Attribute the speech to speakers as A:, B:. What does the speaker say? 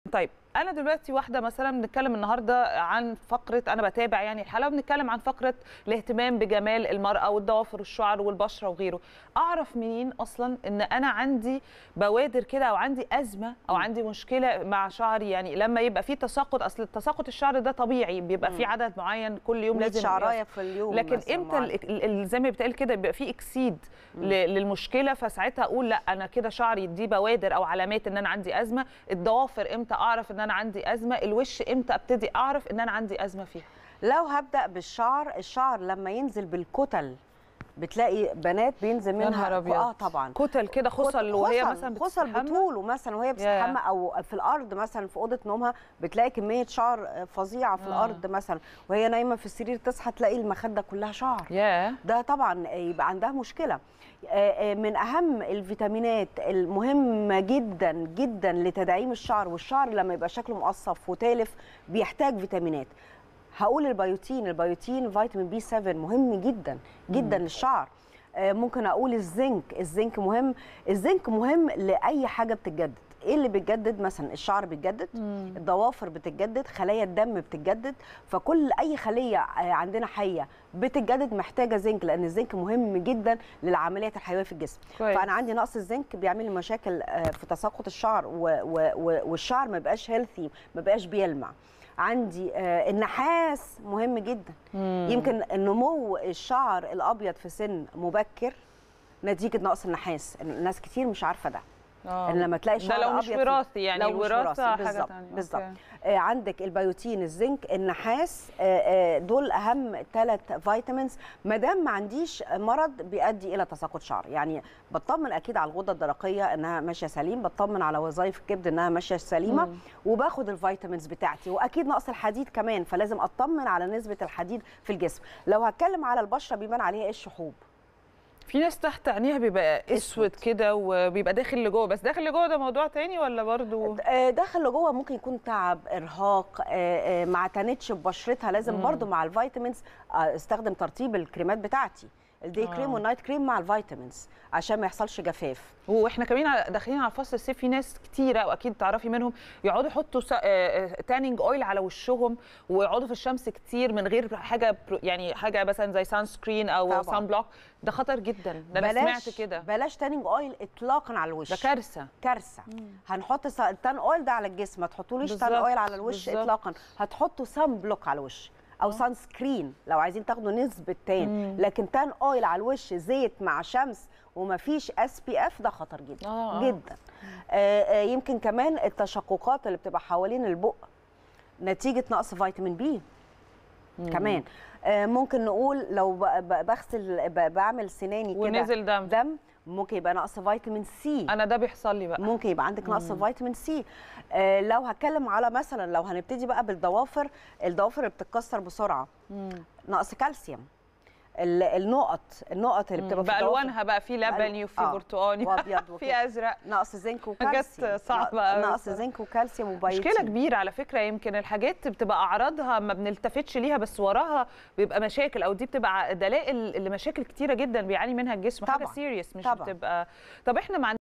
A: طيب انا دلوقتي واحده مثلا بنتكلم النهارده عن فقره انا بتابع يعني الحلقه بنتكلم عن فقره الاهتمام بجمال المراه والضوافر والشعر والبشره وغيره اعرف منين اصلا ان انا عندي بوادر كده او عندي ازمه او عندي مشكله مع شعري يعني لما يبقى في تساقط اصل تساقط الشعر ده طبيعي بيبقى في عدد معين كل يوم
B: 100
A: لازم
B: شعرايه
A: يحصل.
B: في اليوم
A: لكن
B: مثلاً
A: امتى
B: معين.
A: ال- ال- زي ما بيتقال كده بيبقى في اكسيد ل- للمشكله فساعتها اقول لا انا كده شعري دي بوادر او علامات ان انا عندي ازمه الضوافر امتى اعرف ان انا عندي ازمه الوش امتى ابتدي اعرف ان انا عندي ازمه فيها
B: لو هبدا بالشعر الشعر لما ينزل بالكتل بتلاقي بنات بينزل
A: يا
B: منها
A: نهار ابيض
B: اه طبعا
A: كتل كده خصل وهي
B: خصل-
A: مثلا
B: خصل
A: بتستحمى
B: بطوله مثلا وهي بتستحمى او في الارض مثلا في اوضه نومها بتلاقي كميه شعر فظيعه في
A: آه.
B: الارض مثلا وهي نايمه في السرير تصحى تلاقي المخده كلها شعر
A: ياه
B: ده طبعا يبقى عندها مشكله آه، آه، من اهم الفيتامينات المهمه جدا جدا لتدعيم الشعر والشعر لما يبقى شكله مقصف وتالف بيحتاج فيتامينات هقول البيوتين البيوتين فيتامين بي 7 مهم جدا جدا للشعر آه، ممكن اقول الزنك الزنك مهم الزنك مهم لاي حاجه بتتجدد ايه اللي بيتجدد مثلا الشعر بيتجدد الضوافر بتتجدد خلايا الدم بتتجدد فكل اي خليه آه، عندنا حيه بتتجدد محتاجه زنك لان الزنك مهم جدا للعمليات الحيويه في الجسم
A: كويس.
B: فانا عندي نقص الزنك بيعمل لي مشاكل آه، في تساقط الشعر و و و والشعر ما بقاش هيلثي ما بقاش بيلمع عندي آه، النحاس مهم جدا يمكن نمو الشعر الابيض في سن مبكر نتيجه نقص النحاس الناس كتير مش عارفه ده
A: آه.
B: ان لما تلاقي
A: ده
B: شعر
A: لو مش
B: أبيض في-
A: وراثي يعني
B: لو مش
A: الوراثه
B: وراثي،
A: حاجه
B: بالظبط
A: ثانيه
B: بالظبط آه، عندك البيوتين الزنك النحاس آه، آه، دول اهم ثلاث فيتامينز ما دام ما عنديش مرض بيؤدي الى تساقط شعر يعني بطمن اكيد على الغده الدرقيه انها ماشيه سليم بطمن على وظائف الكبد انها ماشيه سليمه
A: مم.
B: وباخد الفيتامينز بتاعتي واكيد نقص الحديد كمان فلازم اطمن على نسبه الحديد في الجسم لو هتكلم على البشره بيبان عليها ايه الشحوب
A: في ناس تحت عينيها بيبقى اسود
B: أسود.
A: كده وبيبقى داخل لجوه بس داخل لجوه ده موضوع تاني ولا برضو
B: آه، داخل لجوه ممكن يكون تعب ارهاق آه، آه، ما اعتنتش ببشرتها لازم برضو مع الفيتامينز آه، استخدم ترطيب الكريمات بتاعتي الدي
A: آه.
B: كريم والنايت كريم مع الفيتامينز عشان ما يحصلش جفاف
A: واحنا كمان على- داخلين على فصل الصيف في ناس كتيره واكيد تعرفي منهم يقعدوا يحطوا تانينج اويل على وشهم ويقعدوا في الشمس كتير من غير حاجه برو- يعني حاجه مثلا زي سان سكرين او
B: طبعاً.
A: سان بلوك ده خطر جدا ده انا سمعت كده
B: بلاش تانينج اويل اطلاقا على الوش
A: ده كارثه
B: كارثه هنحط س- التان اويل ده على الجسم ما تحطوليش تان
A: بالظبط،
B: اويل على الوش
A: بالظبط.
B: اطلاقا هتحطوا سان بلوك على الوش او سان سكرين لو عايزين تاخدوا نسبه تان لكن تان اويل على الوش زيت مع شمس ومفيش اس بي اف ده خطر جدا
A: آه، آه.
B: جدا آه آه يمكن كمان التشققات اللي بتبقى حوالين البق نتيجه نقص فيتامين بي كمان آه ممكن نقول لو ب- ب- بغسل ب- بعمل سناني كده
A: ونزل دم.
B: دم ممكن يبقى نقص فيتامين سي
A: انا ده بيحصل لي بقى
B: ممكن يبقى عندك نقص فيتامين سي آه لو هتكلم على مثلا لو هنبتدي بقى بالضوافر الضوافر اللي بتتكسر بسرعه نقص كالسيوم ال- النقط النقط اللي بتبقى في الضوافر
A: بالوانها بقى في لبني وفي
B: آه،
A: برتقاني
B: وابيض
A: في
B: وكده.
A: ازرق
B: نقص زنك
A: حاجات
B: وكالسيوم
A: صعبة أوي
B: نقص
A: بصراحة.
B: زنك وكالسيوم وبيوتين
A: مشكله كبيره على فكره يمكن الحاجات بتبقى اعراضها ما بنلتفتش ليها بس وراها بيبقى مشاكل او دي بتبقى دلائل لمشاكل كتيره جدا بيعاني منها الجسم حاجه
B: طبعاً،
A: سيريس مش
B: طبعاً.
A: بتبقى طب احنا ما